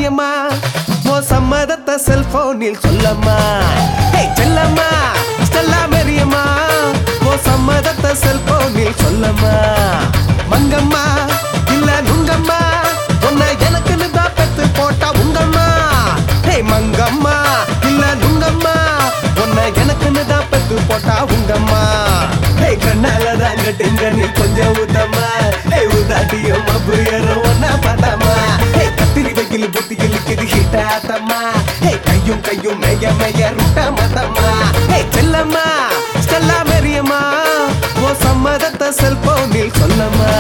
மேரியம்மா ஓ சம்மதத்தை செல்போனில் சொல்லம்மா ஹே செல்லம்மா ஸ்டெல்லா மேரியம்மா ஓ சம்மதத்தை செல்போனில் சொல்லம்மா மங்கம்மா இல்ல நுங்கம்மா உன்னை எனக்குன்னு தான் பெத்து போட்டா உங்கம்மா ஹே மங்கம்மா இல்ல நுங்கம்மா உன்னை எனக்குன்னு தான் பெத்து போட்டா உங்கம்மா ஹே கண்ணால தாங்க டிங்க நீ கொஞ்சம் ஊத்தம்மா ஹே உதாட்டியும் அப்புறம் ஒன்னா பார்த்தாமா ஹே கத்திரி வெயில் புத்தி இழுக்குது ஹிட்டாத்தம்மா ஹே கையும் கையும் மேய மேய ரூட்டா மாத்தம்மா ஹே செல்லம்மா ஸ்டெல்லா மேரியம்மா ஓ சம்மதத்தை செல்போனில் சொல்லம்மா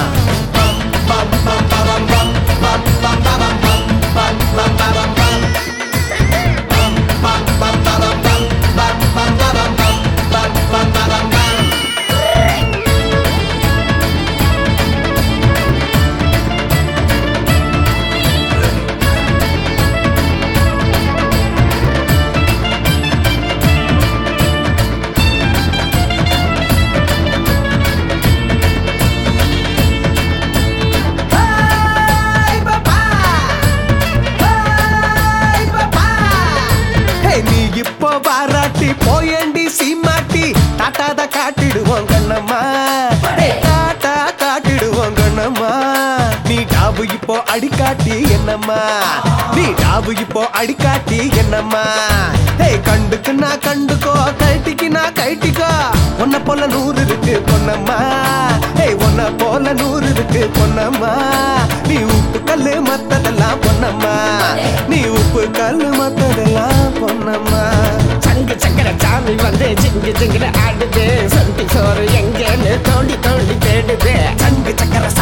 ஹே, நீ இப்போ பாராட்டி போயண்டி சீமாட்டி டாட்டாத காட்டிடுவோம் கண்ணம்மா ஹே, டாட்டா காட்டிடுவோம் கண்ணம்மா நீ டாபு இப்போ அடிக்காட்டி என்னம்மா நீ டாபு இப்போ அடிக்காட்டி என்னம்மா ஹே கண்டுக்கு நான் கண்டுக்கோ கைட்டிக்கு நான் கைட்டிக்கோ உன்னை போல நூறு இருக்கு பொன்னம்மா ஹே உன்னை போல நூறு இருக்கு பொன்னம்மா நீ உப்பு கல்லு மத்ததெல்லாம் பொன்னம்மா நீ உப்பு கல்லு மத்ததெல்லாம் பொன்னம்மா சங்கு சக்கர சாமி வந்து ஜிங்கு ஜிங்குல ஆடுது சொந்தி சோறு எங்கேன்னு தோண்டி தோண்டி தேடுது சங்கு சக்கர